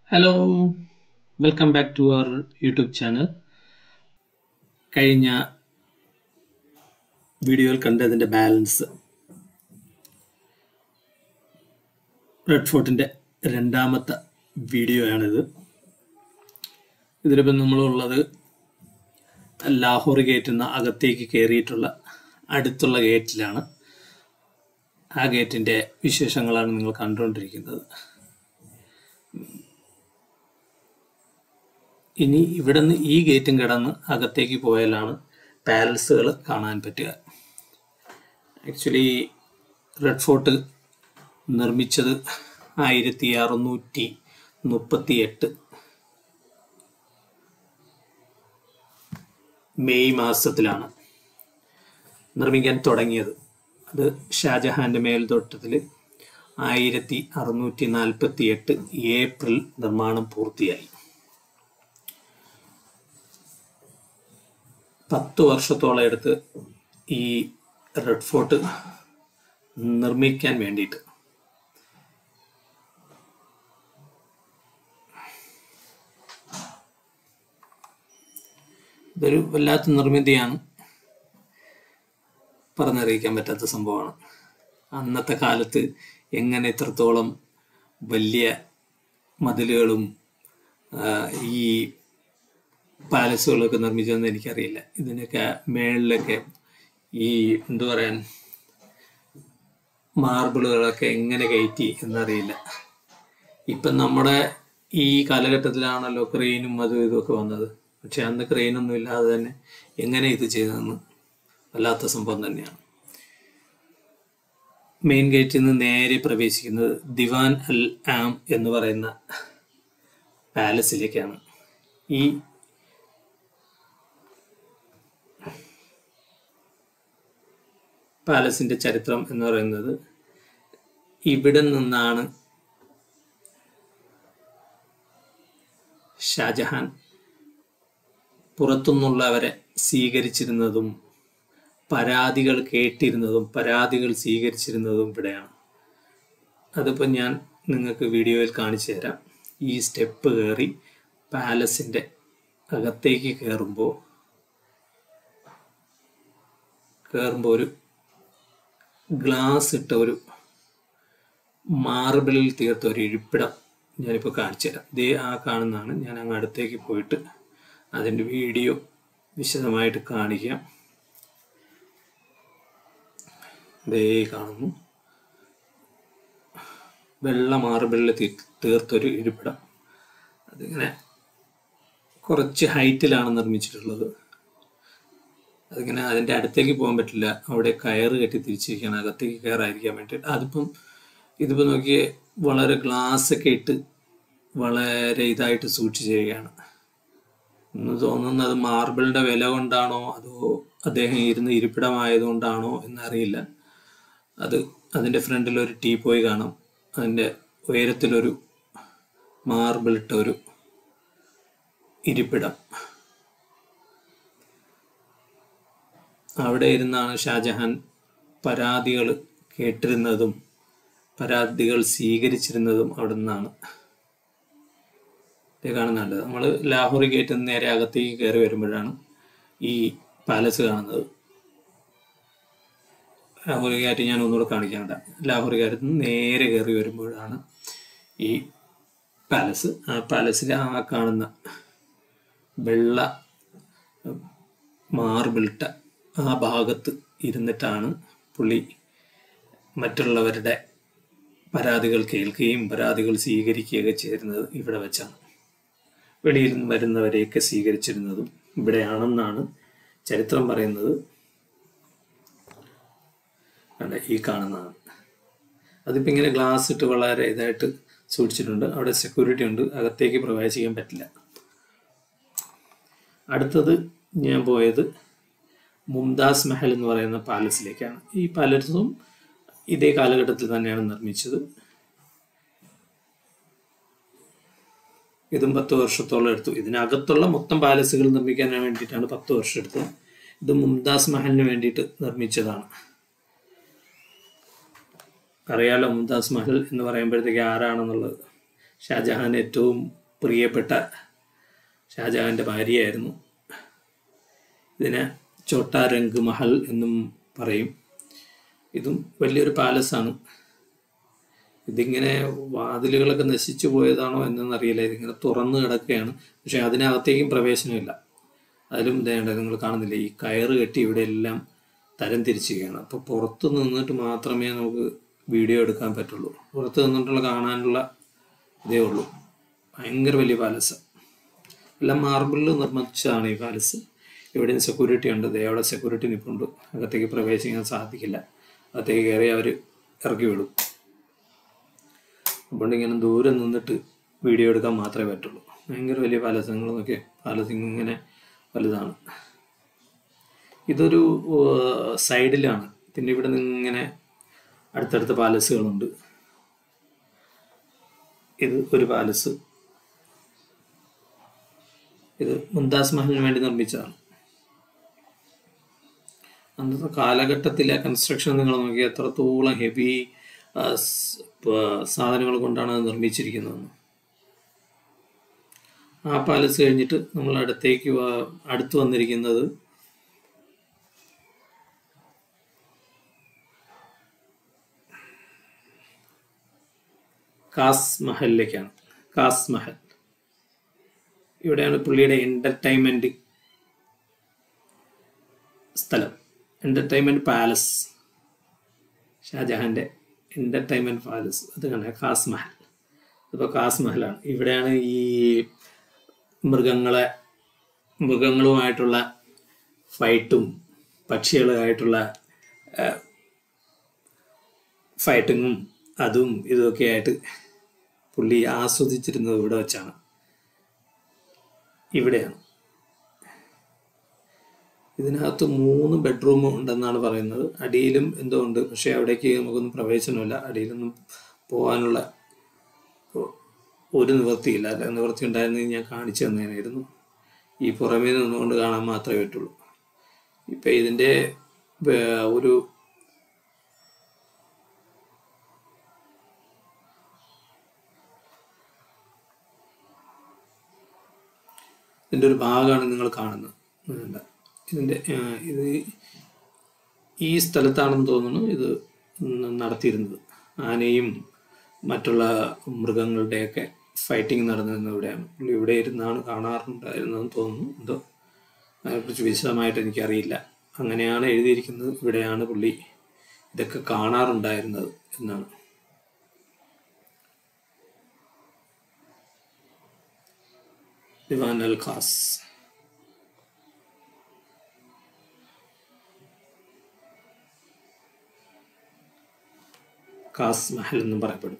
hello welcome back to our YouTube channel കഴിഞ്ഞ വീഡിയോയിൽ കണ്ടതിൻ്റെ balance red ഫോർട്ടിൻ്റെ രണ്ടാമത്തെ വീഡിയോയാണിത് ഇതിലിപ്പം നമ്മളുള്ളത് ലാഹോർ ഗേറ്റിൽ നിന്ന് അകത്തേക്ക് കയറിയിട്ടുള്ള അടുത്തുള്ള ഗേറ്റിലാണ് ആ ഗേറ്റിൻ്റെ വിശേഷങ്ങളാണ് നിങ്ങൾ കണ്ടുകൊണ്ടിരിക്കുന്നത് ഇനി ഇവിടെ നിന്ന് ഈ ഗേറ്റും കടന്ന് അകത്തേക്ക് പോയാലാണ് പാലസുകൾ കാണാൻ പറ്റുക ആക്ച്വലി റെഡ് ഫോർട്ട് നിർമ്മിച്ചത് ആയിരത്തി അറുന്നൂറ്റി മുപ്പത്തി എട്ട് മെയ് മാസത്തിലാണ് നിർമ്മിക്കാൻ തുടങ്ങിയത് അത് ഷാജഹാന്റെ മേൽത്തോട്ടത്തിൽ ആയിരത്തി അറുന്നൂറ്റി നാൽപ്പത്തി എട്ട് ഏപ്രിൽ നിർമ്മാണം പൂർത്തിയായി പത്ത് വർഷത്തോളം എടുത്ത് ഈ റെഡ് ഫോർട്ട് നിർമ്മിക്കാൻ വേണ്ടിയിട്ട് ഇതൊരു വല്ലാത്ത നിർമ്മിതിയാണ് പറഞ്ഞറിയിക്കാൻ പറ്റാത്ത സംഭവമാണ് അന്നത്തെ കാലത്ത് എങ്ങനെ ഇത്രത്തോളം വലിയ മതിലുകളും ആ, ഈ പാലസുകളൊക്കെ നിർമ്മിച്ചതെന്ന് എനിക്കറിയില്ല ഇതിനൊക്കെ മേളിലൊക്കെ ഈ എന്തു പറയാൻ മാർബിളുകളൊക്കെ എങ്ങനെ കയറ്റി എന്നറിയില്ല ഇപ്പം നമ്മുടെ ഈ കാലഘട്ടത്തിലാണല്ലോ ക്രെയിനും അതും ഇതൊക്കെ വന്നത് പക്ഷെ അന്ന് ക്രെയിനൊന്നും ഇല്ലാതെ തന്നെ എങ്ങനെ ഇത് ചെയ്തതെന്ന് വല്ലാത്ത സംഭവം തന്നെയാണ് മെയിൻ ഗേറ്റിൽ നിന്ന് നേരെ പ്രവേശിക്കുന്നത് ദിവാൻ അൽ ആം എന്ന് പറയുന്ന പാലസിലേക്കാണ് ഈ പാലസിന്റെ ചരിത്രം എന്ന് പറയുന്നത് ഇവിടെ നിന്നാണ് ഷാജഹാൻ പുറത്തുനിന്നുള്ളവരെ സ്വീകരിച്ചിരുന്നതും പരാതികൾ കേട്ടിരുന്നതും പരാതികൾ സ്വീകരിച്ചിരുന്നതും ഇവിടെയാണ് അതിപ്പോൾ ഞാൻ നിങ്ങൾക്ക് വീഡിയോയിൽ കാണിച്ചു തരാം ഈ സ്റ്റെപ്പ് കയറി പാലസിൻ്റെ അകത്തേക്ക് കയറുമ്പോൾ കയറുമ്പോൾ ഒരു ഗ്ലാസ് ഇട്ട ഒരു മാർബിളിൽ തീർത്ത ഒരു ഇരിപ്പിടം ഞാനിപ്പോൾ കാണിച്ചു തരാം ദേ ആ കാണുന്നതാണ് ഞാൻ അങ്ങ് അടുത്തേക്ക് പോയിട്ട് അതിൻ്റെ വീഡിയോ വിശദമായിട്ട് കാണിക്കാം ദേ കാണുന്നു വെള്ള മാർബിളിൽ തീ- തീർത്തൊരു ഇരിപ്പിടം അതിങ്ങനെ കുറച്ച് ഹൈറ്റിലാണ് നിർമ്മിച്ചിട്ടുള്ളത് അതിങ്ങനെ അതിൻ്റെ അടുത്തേക്ക് പോകാൻ പറ്റില്ല അവിടെ കയറ് കെട്ടി തിരിച്ചിരിക്കുകയാണ് അകത്തേക്ക് കയറാതിരിക്കാൻ വേണ്ടിയിട്ട് അതിപ്പം ഇതിപ്പോൾ നോക്കിയേ വളരെ ഗ്ലാസ് ഒക്കെ ഇട്ട് വളരെ ഇതായിട്ട് സൂക്ഷിച്ചിരിക്കുകയാണ് എന്ന് തോന്നുന്നത് മാർബിളിന്റെ വില കൊണ്ടാണോ അതോ അദ്ദേഹം ഇരുന്ന് ഇരിപ്പിടമായതുകൊണ്ടാണോ എന്നറിയില്ല അത് അതിൻ്റെ ഫ്രണ്ടിൽ ഒരു ടീ പോയി കാണാം അതിൻ്റെ ഉയരത്തിലൊരു മാർബിൾ ഇട്ട ഒരു ഇരിപ്പിടം അവിടെ ഇരുന്നാണ് ഷാജഹാൻ പരാതികൾ കേട്ടിരുന്നതും പരാതികൾ സ്വീകരിച്ചിരുന്നതും അവിടെ നിന്നാണ് ഇത് കാണുന്നുണ്ട് നമ്മൾ ലാഹോർ ഗേറ്റിൽ നിന്ന് നേരെ അകത്തേക്ക് കയറി വരുമ്പോഴാണ് ഈ പാലസ് കാണുന്നത് ലാഹോർ ഗേറ്റ് ഞാൻ ഒന്നുകൂടെ കാണിക്കാണ്ട ലാഹോർ ഗേറ്റിൽ നിന്ന് നേരെ കയറി വരുമ്പോഴാണ് ഈ പാലസ് ആ പാലസിൽ ആ കാണുന്ന വെള്ള മാർബിളിട്ട ആ ഭാഗത്ത് ഇരുന്നിട്ടാണ് പുള്ളി മറ്റുള്ളവരുടെ പരാതികൾ കേൾക്കുകയും പരാതികൾ സ്വീകരിക്കുകയൊക്കെ ചെയ്തിരുന്നത് ഇവിടെ വെച്ചാണ് വെളിയിൽ നിന്ന് വരുന്നവരെയൊക്കെ സ്വീകരിച്ചിരുന്നതും ഇവിടെയാണെന്നാണ് ചരിത്രം പറയുന്നത് കണ്ടോ, ഈ കാണുന്നതാണ് അതിപ്പോൾ ഇങ്ങനെ ഗ്ലാസ് ഇട്ട് വളരെ ഇതായിട്ട് സൂക്ഷിച്ചിട്ടുണ്ട് അവിടെ സെക്യൂരിറ്റി ഉണ്ട് അകത്തേക്ക് പ്രവേശിക്കാൻ പറ്റില്ല അടുത്തത് ഞാൻ പോയത് മുംതാസ് മഹൽ എന്ന് പറയുന്ന പാലസിലേക്കാണ് ഈ പാലസും ഇതേ കാലഘട്ടത്തിൽ തന്നെയാണ് നിർമ്മിച്ചത് ഇതും പത്ത് വർഷത്തോളം എടുത്തു ഇതിനകത്തുള്ള മൊത്തം പാലസുകൾ നിർമ്മിക്കാൻ വേണ്ടിയിട്ടാണ് പത്ത് വർഷം എടുത്തത് ഇത് മുംതാസ് മഹലിന് വേണ്ടിയിട്ട് നിർമ്മിച്ചതാണ് അറിയാലോ മുംതാസ് മഹൽ എന്ന് പറയുമ്പോഴത്തേക്ക് ആരാണെന്നുള്ളത് ഷാജഹാൻ ഏറ്റവും പ്രിയപ്പെട്ട ഷാജഹാൻ്റെ ഭാര്യയായിരുന്നു ഇതിനെ ചോട്ടാ രംഗ് മഹൽ എന്നും പറയും ഇതും വലിയൊരു പാലസാണ് ഇതിങ്ങനെ വാതിലുകളൊക്കെ നശിച്ചു പോയതാണോ എന്നറിയില്ല ഇതിങ്ങനെ തുറന്നു കിടക്കുകയാണ് പക്ഷെ അതിനകത്തേക്കും പ്രവേശനമില്ല അതിലും ഇതേണ്ട നിങ്ങൾ കാണുന്നില്ല ഈ കയറ് കെട്ടി ഇവിടെ എല്ലാം തരം തിരിച്ചുകയാണ് അപ്പോൾ പുറത്ത് നിന്നിട്ട് മാത്രമേ നമുക്ക് വീഡിയോ എടുക്കാൻ പറ്റുള്ളൂ പുറത്ത് നിന്നിട്ടുള്ള കാണാനുള്ള ഇതേ ഉള്ളൂ ഭയങ്കര വലിയ പാലസ് എല്ലാം മാർബിളിൽ നിർമ്മിച്ചതാണ് ഈ പാലസ് ഇവിടെയും സെക്യൂരിറ്റി ഉണ്ട് ദേ അവിടെ സെക്യൂരിറ്റി നിൽപ്പുണ്ട് അകത്തേക്ക് പ്രവേശിക്കാൻ സാധിക്കില്ല അകത്തേക്ക് കയറി അവർ ഇറക്കി വിടും അതുകൊണ്ട് ഇങ്ങനെ ദൂരെ നിന്നിട്ട് വീഡിയോ എടുക്കാൻ മാത്രമേ പറ്റുള്ളൂ ഭയങ്കര വലിയ പാലസ് നിങ്ങൾ നോക്കിയേ പാലസ് ഇങ്ങനെ വലുതാണ് ഇതൊരു ഏഹ്, സൈഡിലാണ് പിന്നെ ഇവിടെ നിന്ന് ഇങ്ങനെ അടുത്തടുത്ത പാലസുകളുണ്ട് ഇത് ഒരു പാലസ് ഇത് മുംതാസ് മഹലിന് വേണ്ടി നിർമ്മിച്ചതാണ് അന്നത്തെ കാലഘട്ടത്തിലെ കൺസ്ട്രക്ഷൻ നിങ്ങൾ നോക്കി എത്രത്തോളം ഹെവി സാധനങ്ങൾ കൊണ്ടാണ് അത് നിർമ്മിച്ചിരിക്കുന്നത് ആ പാലസ് കഴിഞ്ഞിട്ട് നമ്മൾ അടുത്തേക്ക് വ- അടുത്ത് വന്നിരിക്കുന്നത് കാസ് മഹലിലേക്കാണ് കാസ് മഹൽ ഇവിടെയാണ് പുള്ളിയുടെ എൻ്റർടൈൻമെൻറ്റ് സ്ഥലം എൻ്റർടൈൻമെൻറ്റ് പാലസ് ഷാജഹാൻ്റെ എൻ്റർടൈൻമെൻറ്റ് പാലസ് അത് കണ്ട കാസ് മഹൽ ഇപ്പോൾ കാസ് മഹലാണ് ഇവിടെയാണ് ഈ മൃഗങ്ങളെ മൃഗങ്ങളുമായിട്ടുള്ള ഫൈറ്റും പക്ഷികളുമായിട്ടുള്ള ഫൈറ്റിങ്ങും അതും ഇതൊക്കെ ആയിട്ട് പുള്ളി ആസ്വദിച്ചിരുന്നത് ഇവിടെ വെച്ചാണ് ഇവിടെയാണ് ഇതിനകത്ത് മൂന്ന് ബെഡ്റൂം ഉണ്ടെന്നാണ് പറയുന്നത് അടിയിലും എന്തോ ഉണ്ട് പക്ഷേ അവിടേക്ക് നമുക്കൊന്നും പ്രവേശനമില്ല അടിയിലൊന്നും പോകാനുള്ള ഒ- ഒരു നിവൃത്തിയില്ല അല്ല നിവൃത്തി ഉണ്ടായിരുന്നെങ്കിൽ ഞാൻ കാണിച്ചു തന്നേനായിരുന്നു ഈ പുറമേ നിന്നുകൊണ്ട് കാണാൻ മാത്രമേ പറ്റുള്ളൂ ഇപ്പം ഇതിൻ്റെ വേ- ഒരു ഇതിൻ്റെ ഒരു ഭാഗമാണ് നിങ്ങൾ കാണുന്നത് വേണ്ട ഇതിൻ്റെ ആ, ഇത് ഈ സ്ഥലത്താണെന്ന് തോന്നുന്നു ഇത് ന- നടത്തിയിരുന്നത് ആനയും മറ്റുള്ള മൃഗങ്ങളുടെയൊക്കെ ഫൈറ്റിംഗ് നടന്നിരുന്നത് ഇവിടെയാണ് പുള്ളി ഇവിടെ ഇരുന്നാണ് കാണാറുണ്ടായിരുന്നതെന്ന് തോന്നുന്നു എന്തോ അതിനെക്കുറിച്ച് വിശദമായിട്ട് എനിക്കറിയില്ല അങ്ങനെയാണ് എഴുതിയിരിക്കുന്നത് ഇവിടെയാണ് പുള്ളി ഇതൊക്കെ കാണാറുണ്ടായിരുന്നത് എന്നാണ് ദിവാൻ അൽ ഖാസ് ഖാസ് മഹൽ എന്നും പറയപ്പെടും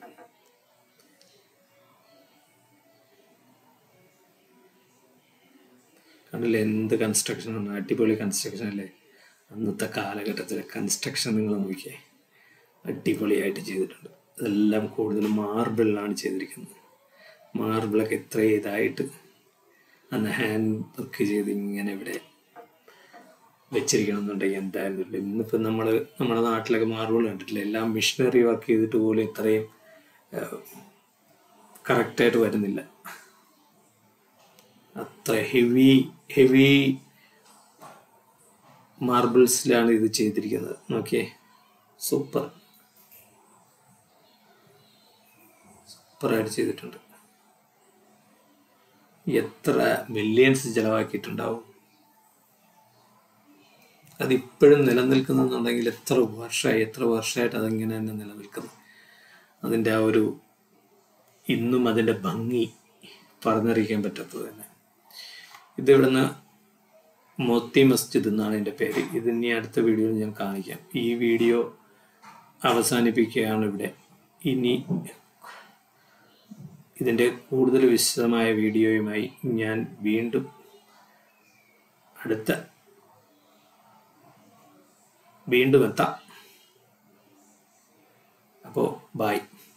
കണ്ടില്ലേ എന്ത് കൺസ്ട്രക്ഷൻ ആണ് അടിപൊളി കൺസ്ട്രക്ഷൻ അല്ലേ അന്നത്തെ കാലഘട്ടത്തിലെ കൺസ്ട്രക്ഷൻ നിങ്ങൾ നോക്കിയേ അടിപൊളിയായിട്ട് ചെയ്തിട്ടുണ്ട് അതെല്ലാം കൂടുതൽ മാർബിളിലാണ് ചെയ്തിരിക്കുന്നത് മാർബിളൊക്കെ ഇത്ര ഇതായിട്ട് അന്ന് ഹാൻഡ് വർക്ക് ചെയ്ത് ഇങ്ങനെ ഇവിടെ വെച്ചിരിക്കണം എന്നുണ്ടെങ്കിൽ എന്തായിരുന്നു ഇന്നിപ്പോൾ നമ്മൾ നമ്മുടെ നാട്ടിലൊക്കെ മാർബിൾ കണ്ടിട്ടില്ല എല്ലാം മിഷനറി വർക്ക് ചെയ്തിട്ട് പോലും ഇത്രയും കറക്റ്റായിട്ട് വരുന്നില്ല അത്ര ഹെവി ഹെവി മാർബിൾസിലാണ് ഇത് ചെയ്തിരിക്കുന്നത് നോക്കിയേ സൂപ്പർ സൂപ്പറായിട്ട് ചെയ്തിട്ടുണ്ട് എത്ര മില്യൺസ് ചിലവാക്കിയിട്ടുണ്ടാവും അതിപ്പോഴും നിലനിൽക്കുന്നുണ്ടെങ്കിൽ എത്ര വർഷമായി എത്ര വർഷമായിട്ട് അതിങ്ങനെ തന്നെ നിലനിൽക്കുന്നു അതിൻ്റെ ആ ഒരു ഇന്നും അതിൻ്റെ ഭംഗി പറഞ്ഞറിയിക്കാൻ പറ്റാത്തത് തന്നെ ഇത് ഇവിടുന്ന് മോത്തി മസ്ജിദ് എന്നാണ് എൻ്റെ പേര് ഇത് ഇനി അടുത്ത വീഡിയോയിൽ ഞാൻ കാണിക്കാം ഈ വീഡിയോ അവസാനിപ്പിക്കുകയാണ് ഇവിടെ ഇനി ഇതിൻ്റെ കൂടുതൽ വിശദമായ വീഡിയോയുമായി ഞാൻ വീണ്ടും അടുത്ത വീണ്ടും എത്താം അപ്പോൾ ബായ്